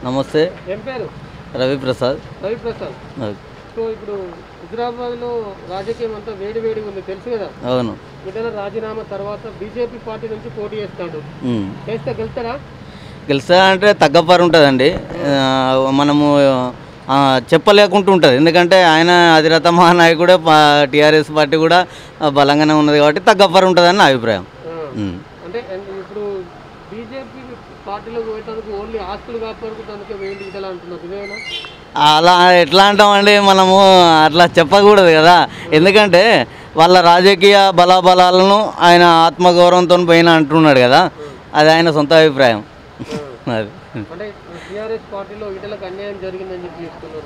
నమస్తే ఏం పేరు రవిప్రసాద్ రవిప్రసాద్ అది. సో ఇప్పుడు హుజరాబాద్లో రాజకీయం అంతా వేడి వేడి ఉంది తెలుసు కదా అవును ఇతర రాజీనామా తర్వాత బీజేపీ పార్టీ నుంచి పోటీ చేస్తాడు ఉమ్. చేస్తే గెలుస్తారా గెలుస్తా అంటే తగ్గపారు ఉంటుందండి ఆ, మనము ఆ, చెప్పలేకుంటూ ఉంటుంది ఎందుకంటే ఆయన అధిరత మహానాయకుడే టీఆర్ఎస్ పార్టీ కూడా ఆ, బలంగానే ఉన్నది కాబట్టి తగ్గపారు ఉంటుందని నా అభిప్రాయం ఆ. ఉమ్. అంటే and ఇప్పుడు బీజేపీ పార్టీలో పోయేటందుకు ఓన్లీ ఆస్తులు కాపాడుకుంటానికి వేయండి ఇట్లా అంటున్నారు ఇదేనా అలా ఎట్లా అంటామండి మనము అట్లా చెప్పకూడదు కదా ఎందుకంటే వాళ్ళ రాజకీయ బలాబలాలను ఆయన ఆత్మగౌరవంతో పోయిన అంటున్నాడు కదా అది ఆయన సొంత అభిప్రాయం అది అంటే టీఆర్ఎస్ పార్టీలో ఇటలకు అన్యాయం జరిగిందని చెప్పి చెప్తున్నారు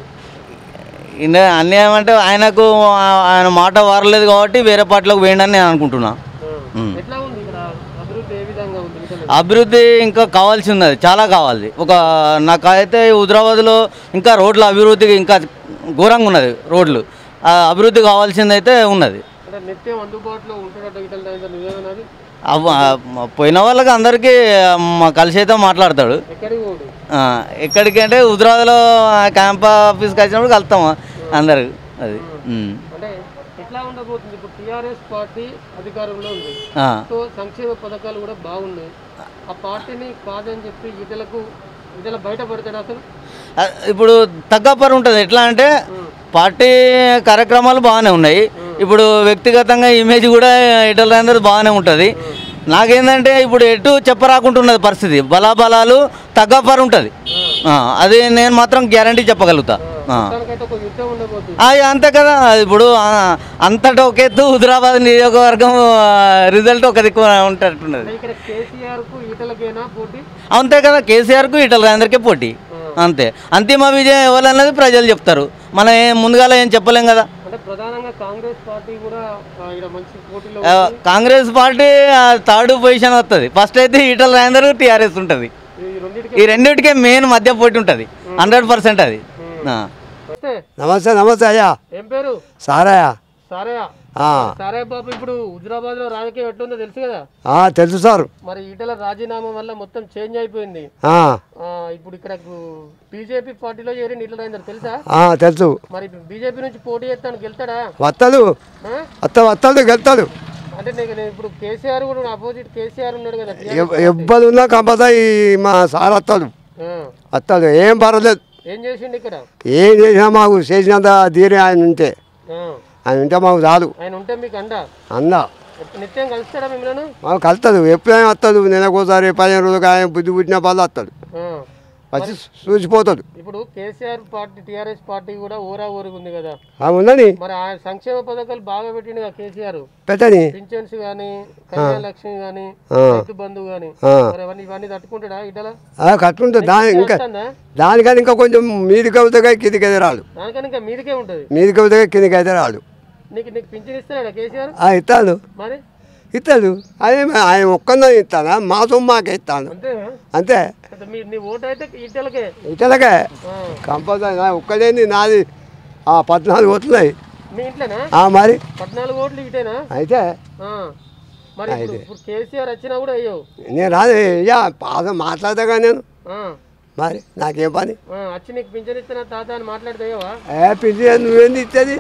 ఇంደ అన్యాయం అంటే ఆయనకు ఆ- ఆయన మాట వారలేదు కాబట్టి వేరే పార్టీలోకి వేయండి నేను అనుకుంటున్నా ఆ. ఉమ్. ఎట్లా ఉంది ఇక్కడ అభివృద్ధి ఏ విధంగా ఉంది ఇటల అభివృద్ధి ఇంకా కావాల్సి ఉన్నది చాలా కావాలి ఒక నాకైతే హుజరాబాద్లో ఇంకా రోడ్ల అభివృద్ధికి ఇంకా ఘోరంగా ఉన్నది రోడ్లు ఆ అభివృద్ధి కావాల్సింది అయితే ఉన్నది అంటే నిత్యం అందుబాటులో ఉంటున్నట్టు ఇటల రైతులు నిజమేనది అవ్వ- ఆ, పోయిన వాళ్ళకి అందరికీ మా కలిసి అయితే మాట్లాడతాడు ఎక్కడికి పోడు ఆ, ఎక్కడికి అంటే హుజరాబాద్లో క్యాంప్ ఆఫీస్కి వచ్చినప్పుడు కలుస్తాం అందరు అది ఉమ్. అంటే ఎట్లా ఉండబోతుంది ఇప్పుడు టీఆర్ఎస్ పార్టీ అధికారంలో ఉంది ఆ. సో సంక్షేమ పథకాలు కూడా బాగున్నాయి ఆ పార్టీని కాదని చెప్పి ఇతలకు ఇతల బయటపడతాడు అసలు ఆ, ఇప్పుడు తగ్గపరు ఉంటుంది ఎట్లా అంటే పార్టీ కార్యక్రమాలు బాగానే ఉన్నాయి ఇప్పుడు వ్యక్తిగతంగా ఇమేజ్ కూడా ఇటల్ అందరూ బాగానే ఉంటుంది నాకేంటంటే ఇప్పుడు ఎటు చెప్పరాకుంటున్నది పరిస్థితి బలాబలాలు తగ్గపరు ఉంటుంది ఆ, అది నేను మాత్రం గ్యారంటీ చెప్పగలుగుతా ఆ. దానికైతే ఒక యుద్ధం ఉండబోతుంది ఆ, అంతే కదా ఇప్పుడు ఆ, అంతటా ఒక ఎత్తు హుజరాబాద్ నియోజకవర్గం రిజల్ట్ ఒక దిక్కు ఉంటట్టున్నది అంటే ఇక్కడ కేసీఆర్ కు ఈటలకేనా పోటీ అంతే కదా కేసీఆర్కు ఇటల్ అందరికీ పోటీ అంతే అంతిమ విజయం ఎవరన్నది ప్రజలు చెప్తారు మనం ఏం ముందుగాల ఏం చెప్పలేం కదా అంటే ప్రధానంగా కాంగ్రెస్ పార్టీ కూడా ఆ, ఇక్కడ మంచి పోటీలో ఆ, కాంగ్రెస్ పార్టీ థర్డ్ పొజిషన్ వస్తుంది ఫస్ట్ అయితే ఈటల రాజేందర్ టీఆర్ఎస్ ఉంటుంది ఈ రెండింటికి ఈ రెండింటికే మెయిన్ మధ్య పోటీ ఉంటుంది హండ్రెడ్ పర్సెంట్ అది ఆ. వస్తే నమస్తే నమస్తే అయ్యా ఏం పేరు సారయ్యా సారయ్య ఆ, సారయ్య బాబు ఇప్పుడు హుజరాబాద్ లో రాజకీయం ఎట్లుందో తెలుసు కదా ఆ, తెలుసు సార్ మరి ఈటల రాజీనామా వల్ల మొత్తం చేంజ్ అయిపోయింది ఆ, ఆ, ఇప్పుడు ఇక్కడ బీజేపీ పార్టీలో చేరి నీళ్ళ రాయిందని తెలుసా ఆ, తెలుసు మరి బీజేపీ నుంచి పోటీ చేస్తాను గెలుతాడా వస్తాడు ఆ? వస్తా వస్తాడు గెలుతాడు అంటే నీకు నేను ఇప్పుడు కేసీఆర్ కూడా అపోజిట్ కేసీఆర్ ఉన్నాడు కదా ఎవ్- ఎవ్వరు ఉన్నా కంపల్సరీ మా సార్ వస్తాడు ఆ. వస్తాడు ఏం పర్వాలేదు ఏం చేసిండు ఇక్కడ ఏం చేసినా మాకు చేసినంత ధీరే ఆయన ఉంటే ఆ. ఆయన ఉంటే మాకు చాలు ఆయన ఉంటే మీకు అండ అందా ఎప్పుడు నిత్యం కలుస్తాడా మిమ్మల్ని మాకు కలుతాడు ఎప్పుడైనా వస్తాడు నెలకోసారి పదిహేను రోజులకు ఆయన బుద్ధి పుట్టిన వాళ్ళు వస్తాడు ఆ. వచ్చి చూసిపోతాడు ఇప్పుడు కేసీఆర్ పార్టీ టీఆర్ఎస్ పార్టీ కూడా ఊరా ఊరికి ఉంది కదా ఆ ఉందని మరి ఆ సంక్షేమ పథకాలు బాగా పెట్టిండు కదా కేసీఆర్ పెట్టని పింఛన్స్ కానీ కళ్యాణ లక్ష్మి కానీ ఆ. రైతు బంధు కానీ ఆ. మరి అవన్నీ ఇవన్నీ తట్టుకుంటాడా ఇటలా ఆ, కట్టుకుంటే దాని ఇంకా చేస్తుందా? దానికని ఇంకా కొంచెం మీది కవితగా కిందికి అయితే రాడు దానికన్నా ఇంకా మీదికే ఉంటుంది మీది కవితగా కిందికి అయితే రాడు నీకు నీకు పింఛన్ ఇస్తాడా కేసీఆర్ ఆ, ఇస్తాడు మరి ఇస్తాడు అదే మరి ఆయన ఒక్కందని ఇస్తాడా మా సొమ్మాకే ఇస్తాను అంతే అంతే అంటే మీ నీ ఓటు అయితే ఇటలకే ఇతలకే ఆ. కంపల్సరీ నా ఒక్కదేంది నాది ఆ పద్నాలుగు వస్తున్నాయి మీ ఇంట్లోనా ఆ మరి పద్నాలుగు ఓట్లు ఇటేనా అయితే ఆ. మరి ఇప్పుడు ఇప్పుడు కేసీఆర్ వచ్చినా కూడా అయ్యో నేను రాదు ఇయ్యా పాద మాట్లాడతాగా నేను ఆ. మరి నాకేం పని ఆ, వచ్చి నీకు పింఛన్ ఇస్తున్నా తాత అని మాట్లాడతాయవా ఏ పిచ్చి నువ్వేంది ఇచ్చేది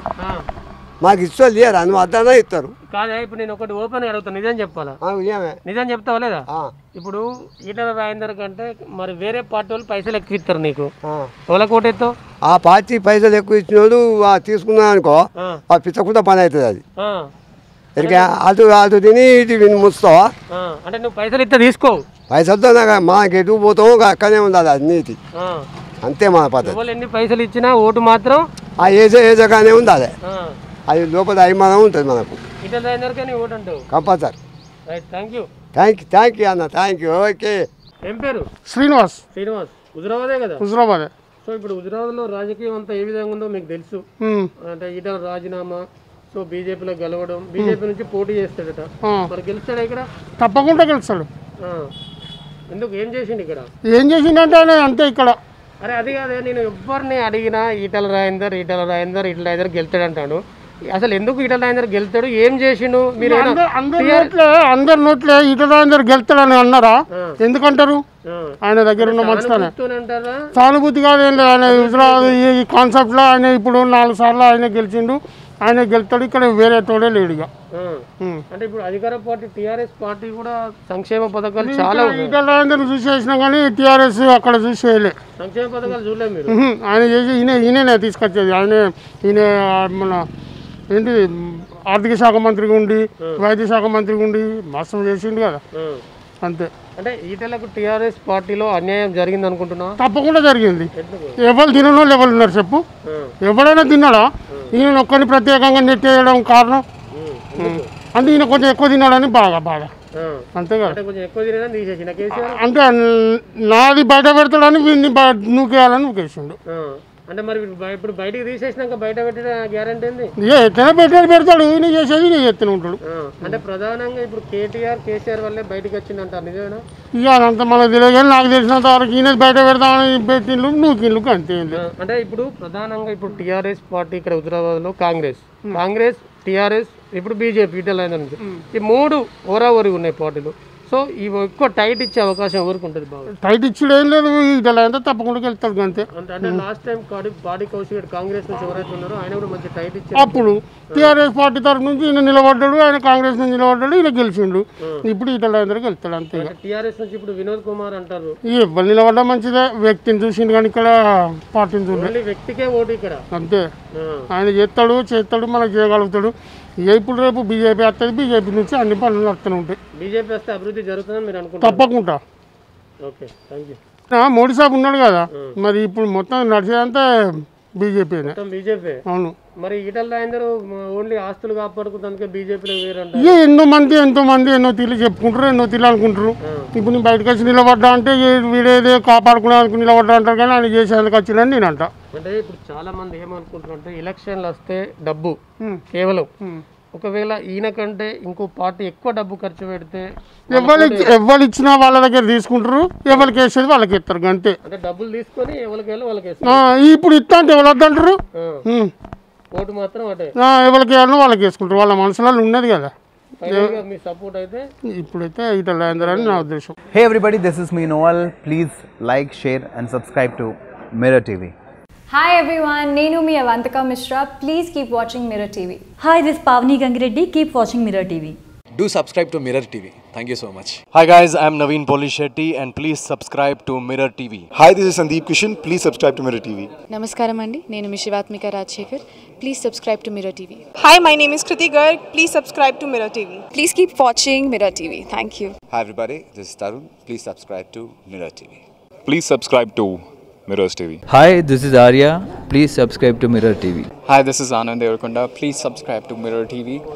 మాకు ఇస్తారు లేరా నువ్వు అద్దనా ఇస్తారు కాదా ఇప్పుడు నేను ఒకటి ఓపెన్ అడుగుతాను నిజం చెప్పాలా ఆ, ఏమే నిజం చెప్తావా లేదా ఆ, ఇప్పుడు ఈటల రాజేందర్ కంటే మరి వేరే పార్టీ వాళ్ళు పైసలు ఎక్కువ ఇస్తారు నీకు ఆ. ఎవరికి ఓటెత్తావు ఆ పార్టీ పైసలు ఎక్కువ ఇచ్చినోడు ఆ తీసుకున్నాను అనుకో ఆ. ఆ పిచ్చకుండా పని అవుతుంది అది ఆ. ఎరికా అటు అటు తిని ఇటు విని ముస్తావా ఆ. అంటే నువ్వు పైసలు ఇస్తే తీసుకో పైసలతో నాకు మాకు ఎటు పోతామో అక్కడనే ఉండాలి అది నీతి ఆ. అంతే మన పద్ధతి ఎవరు ఎన్ని పైసలు ఇచ్చినా ఓటు మాత్రం ఆ ఏజే ఏజగానే ఉండాలి ఆ. అది లోపల అభిమానం ఉంటుంది మనకు ఈటల రాజేందర్కే నీ ఓటు అంటావు compulsory right thank you thank you thank you అన్న థ్యాంక్ యూ ఓకే ఏం పేరు శ్రీనివాస్ శ్రీనివాస్ హుజరాబాదే కదా హుజరాబాద్ సో ఇప్పుడు హుజరాబాద్లో రాజకీయం అంతా ఏ విధంగా ఉందో మీకు తెలుసు అంటే ఈటల రాజీనామా సో బీజేపీలో గెలవడం బీజేపీ నుంచి పోటీ చేస్తాడట మరి గెలుస్తాడా ఇక్కడ తప్పకుండా గెలుస్తాడు ఆ. ఎందుకు ఏం చేసిండు ఇక్కడ ఏం చేసిండంటే ఆయన అంతే ఇక్కడ అరే అది కాదే నేను ఎవరిని అడిగినా ఈటల రాజేందర్ ఈటల రాజేందర్ ఈటల రాజేందర్ గెలుతాడంటాడు అసలు ఎందుకు ఈటల రాజేందర్ గెలుతాడు ఏం చేసిండు మీరు ఏమైనా- అందరు అందరి నోట్లే అందరి నోట్లే ఇతర అందరు గెలుతాడని అన్నారా ఎందుకంటారు ఆ. ఆయన దగ్గర ఉన్న మంచితనే చెప్తూనే అంటారా సానుభూతి కాదు ఏం లేదు ఆయన హుజరాబాద్ ఈ కాన్సెప్ట్లో ఆయన ఇప్పుడు నాలుగు సార్లు ఆయన గెలిచిండు ఆయన గెలుతాడు ఇక్కడ వేరే తోడే లేడు ఇక ఆ. ఉమ్. అంటే ఇప్పుడు అధికార పార్టీ టిఆర్ఎస్ పార్టీ కూడా సంక్షేమ పథకాలు చాలా ఉన్నాయి ఇతర అందరూ చూసేసినా కానీ టీఆర్ఎస్ అక్కడ చూసి చేయలే సంక్షేమ పథకాలు చూడలేదు మీరు ఉహుం. ఆయన చేసి ఈయన ఈయననే తీసుకొచ్చేది ఆయన ఈయన మన ఏంటి ఆర్థిక శాఖ మంత్రిగా ఉండి వైద్య శాఖ మంత్రిగా ఉండి మోసం చేసిండు కదా ఆ. అంతే అంటే ఈటలకు టిఆర్ఎస్ పార్టీలో అన్యాయం జరిగింది అనుకుంటున్నా తప్పకుండా జరిగింది ఎందుకు ఎవరు తిననో ఎవరు ఉన్నారు చెప్పు ఆ. ఎవడైనా తిన్నాడా ఈయన ఒక్కరిని ప్రత్యేకంగా నెట్టేయడం కారణం ఉమ్. అంటే ఈయన కొంచెం ఎక్కువ తిన్నాడని బాగా బాధ ఆ. అంతే కదా అంటే కొంచెం ఎక్కువ తిరిగినా తీసేసిన కేసీఆర్ అంటే న- నాది బయట పెడతాడని వీడిని బ- నూకేయాలని నూకేసిండు ఆ. అంటే మరి ఇప్పుడు బయ- ఇప్పుడు బయటికి తీసేసినాక బయట పెట్టిన గ్యారంటీ ఏంది ఏ ఎట్లనే పెట్టాడు పెడతాడు ఈయన చేసేది ఈయన ఎత్తున ఉంటాడు ఆ. అంటే ప్రధానంగా ఇప్పుడు కేటీఆర్ కేసీఆర్ వల్లే బయటికి వచ్చిందంటారు నిజమేనా ఇక అదంతా మనకు తెలియదు కానీ నాకు తెలిసినంత వరకు ఈయన బయట పెడతామని పెట్టిండ్రు నూకిండ్లు అంతే ఏం లేదు. ఆ, అంటే ఇప్పుడు ప్రధానంగా ఇప్పుడు టిఆర్ఎస్ పార్టీ ఇక్కడ హుజరాబాద్ లో కాంగ్రెస్ కాంగ్రెస్ టిఆర్ఎస్ ఇప్పుడు బీజేపీ ఇటల్ నుంచి ఈ మూడు ఓరావరి ఉన్నాయి పార్టీలు సో ఇవి ఎక్కువ టైట్ ఇచ్చే అవకాశం ఎవరికి ఉంటుంది బాగా టైట్ ఇచ్చుడు ఏం లేదు ఇట్లా అయితే తప్పకుండా వెళ్తాడు అంతే అంటే అంటే లాస్ట్ టైం కాడి బాడీ కౌశిక్ కాంగ్రెస్ నుంచి ఎవరైతే ఉన్నారో ఆయన కూడా మంచి టైట్ ఇచ్చారు అప్పుడు టీఆర్ఎస్ పార్టీ తరఫు నుంచి ఈయన నిలబడ్డాడు ఆయన కాంగ్రెస్ నుంచి నిలబడ్డాడు ఈయన గెలిచిండు ఇప్పుడు ఇట్లా అందరికి వెళ్తాడు అంతే ఇక టిఆర్ఎస్ నుంచి ఇప్పుడు వినోద్ కుమార్ అంటారు ఎవరు నిలబడ్డా మంచిదే వ్యక్తిని చూసిండు కానీ ఇక్కడ పార్టీని చూడలేదు మళ్ళీ వ్యక్తికే ఓటు ఇక్కడ అంతే ఆ, ఆయన చేస్తాడు చేస్తాడు మనకు చేయగలుగుతాడు ఇక ఇప్పుడు రేపు బీజేపీ వస్తుంది బీజేపీ నుంచి అన్ని పనులు వస్తూనే ఉంటాయి బీజేపీ వస్తే అభివృద్ధి జరుగుతుందని మీరు అనుకుంటారు తప్పకుండా ఓకే థ్యాంక్ యూ ఆ, మోడీ సాబ్ ఉన్నాడు కదా మరి ఇప్పుడు మొత్తం నడిచేదంతా బీజేపీనే మొత్తం బీజేపీ అవును మరి ఈటల రాజేందర్ ఓన్లీ ఆస్తులు కాపాడుకుంటే బీజేపీలో వేరంట ఇక ఎన్నో మంది ఎంతో మంది ఎన్నో తీర్లు చెప్పుకుంటారు ఎన్నో తీర్లు అనుకుంటారు ఇప్పుడు నేను బయటకు వచ్చి నిలబడ్డా అంటే ఏ- వీడేదే కాపాడుకునేందుకు నిలబడ్డా అంటారు కానీ ఆయన చేసేందుకు వచ్చిందని నేను అంట అంటే ఇప్పుడు చాలా మంది ఏమనుకుంటున్నారంటే ఎలక్షన్లు వస్తే డబ్బు ఉమ్. కేవలం ఉమ్. ఒకవేళ ఈయన కంటే ఇంకో పార్టీ ఎక్కువ డబ్బు ఖర్చు పెడితే ఎవరు ఎవరు ఇచ్చినా వాళ్ళ దగ్గర తీసుకుంటారు ఎవరికి వేసేది వాళ్ళకి ఇస్తారు అంతే అంటే డబ్బులు తీసుకొని ఎవరికి వెళ్ళి వాళ్ళకి వేస్తారు ఆ, ఇప్పుడు ఇస్తా అంటే ఎవరు వద్దంటారు ఆ, ఉమ్. ఓటు మాత్రం అటే ఆ, ఎవరికి వేయాలో వాళ్ళకి వేసుకుంటారు వాళ్ళ మనసులో ఉన్నది కదా ఫైనల్ గా మీ సపోర్ట్ అయితే ఇప్పుడైతే ఇట్లా అని నా ఉద్దేశం Hey everybody, this is me Noel. Please like, share, and subscribe to Mirror TV. Hi everyone, Nenu mi Avantika Mishra. Please keep watching Mirror TV. Hi, this is Pavni Gangireddy. Keep watching Mirror TV. Do subscribe to Mirror TV. Thank you so much. Hi guys, I'm Naveen Polishetty and please subscribe to Mirror TV. Hi, this is Sandeep Kishan. Please subscribe to Mirror TV. నమస్కారం అండి నేను మీ Shivathmika Rajasekhar please subscribe to Mirror TV Hi, my name is Kriti Garg. Please subscribe to Mirror TV. Please keep watching Mirror TV thank you Hi, everybody. This is Tarun. Please subscribe to Mirror TV. Please subscribe to Mirrors TV. Hi, this is Arya. Please subscribe to Mirror TV. Hi, this is Anand Devarkonda. Please subscribe to Mirror TV.